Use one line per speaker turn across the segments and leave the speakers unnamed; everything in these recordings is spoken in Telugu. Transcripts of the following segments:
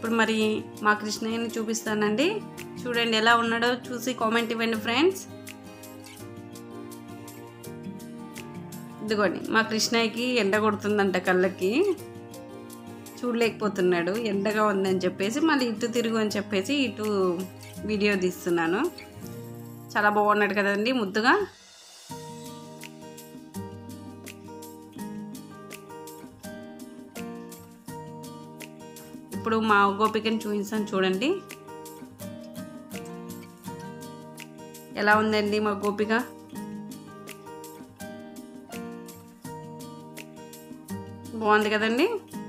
ఇప్పుడు మరి మా కృష్ణయ్యని చూపిస్తానండి చూడండి ఎలా ఉన్నాడో చూసి కామెంట్ ఇవ్వండి ఫ్రెండ్స్ ఇదిగోండి మా కృష్ణయ్యకి ఎండ కొడుతుందంట కళ్ళకి చూడలేకపోతున్నాడు ఎండగా ఉందని చెప్పేసి మళ్ళీ ఇటు తిరుగు అని చెప్పేసి ఇటు వీడియో తీస్తున్నాను చాలా బాగున్నాడు కదండి ముద్దుగా ఇప్పుడు మా గోపికని చూపిస్తాను చూడండి ఎలా ఉందండి మా గోపిక బాగుంది కదండి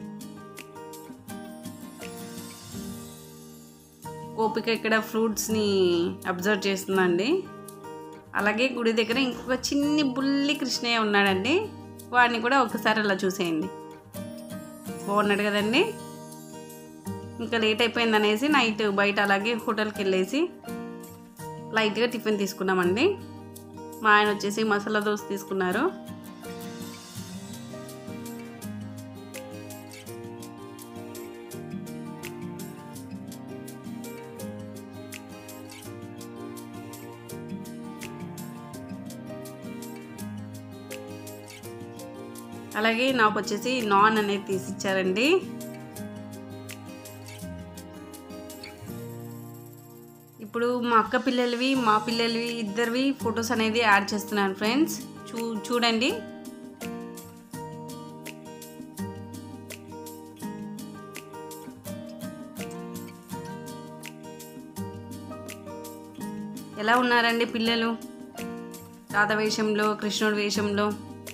గోపిక ఇక్కడ ఫ్రూట్స్ని అబ్జర్వ్ చేస్తుందండి అలాగే గుడి దగ్గర ఇంకొక చిన్ని బుల్లి కృష్ణయ్య ఉన్నాడండి వాడిని కూడా ఒకసారి అలా చూసేయండి బాగున్నాడు కదండి ఇంకా లేట్ అయిపోయింది అనేసి నైట్ బయట అలాగే హోటల్కి వెళ్ళేసి లైట్గా టిఫిన్ తీసుకున్నామండి మా ఆయన వచ్చేసి మసాలా దోశ తీసుకున్నారు అలాగే నాకు వచ్చేసి నాన్ అనేది తీసిచ్చారండి ఇప్పుడు మా అక్క పిల్లలవి మా పిల్లలవి ఇద్దరివి ఫొటోస్ అనేది యాడ్ చేస్తున్నాను ఫ్రెండ్స్ చూ చూడండి ఎలా ఉన్నారండి పిల్లలు రాధ వేషంలో కృష్ణుడి వేషంలో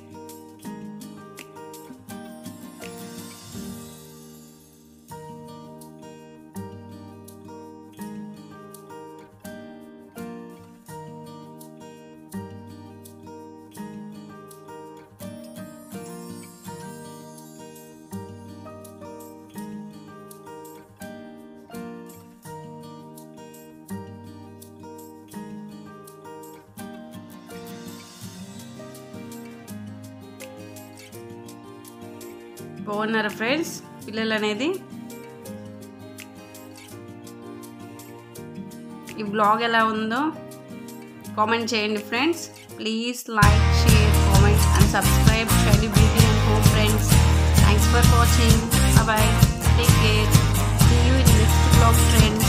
బాగున్నారా ఫ్రెండ్స్ పిల్లలు అనేది ఈ బ్లాగ్ ఎలా ఉందో కామెంట్ చేయండి friends please like share comment and subscribe Shaily beauty and home friends thanks for watching bye take care see you in next blog friends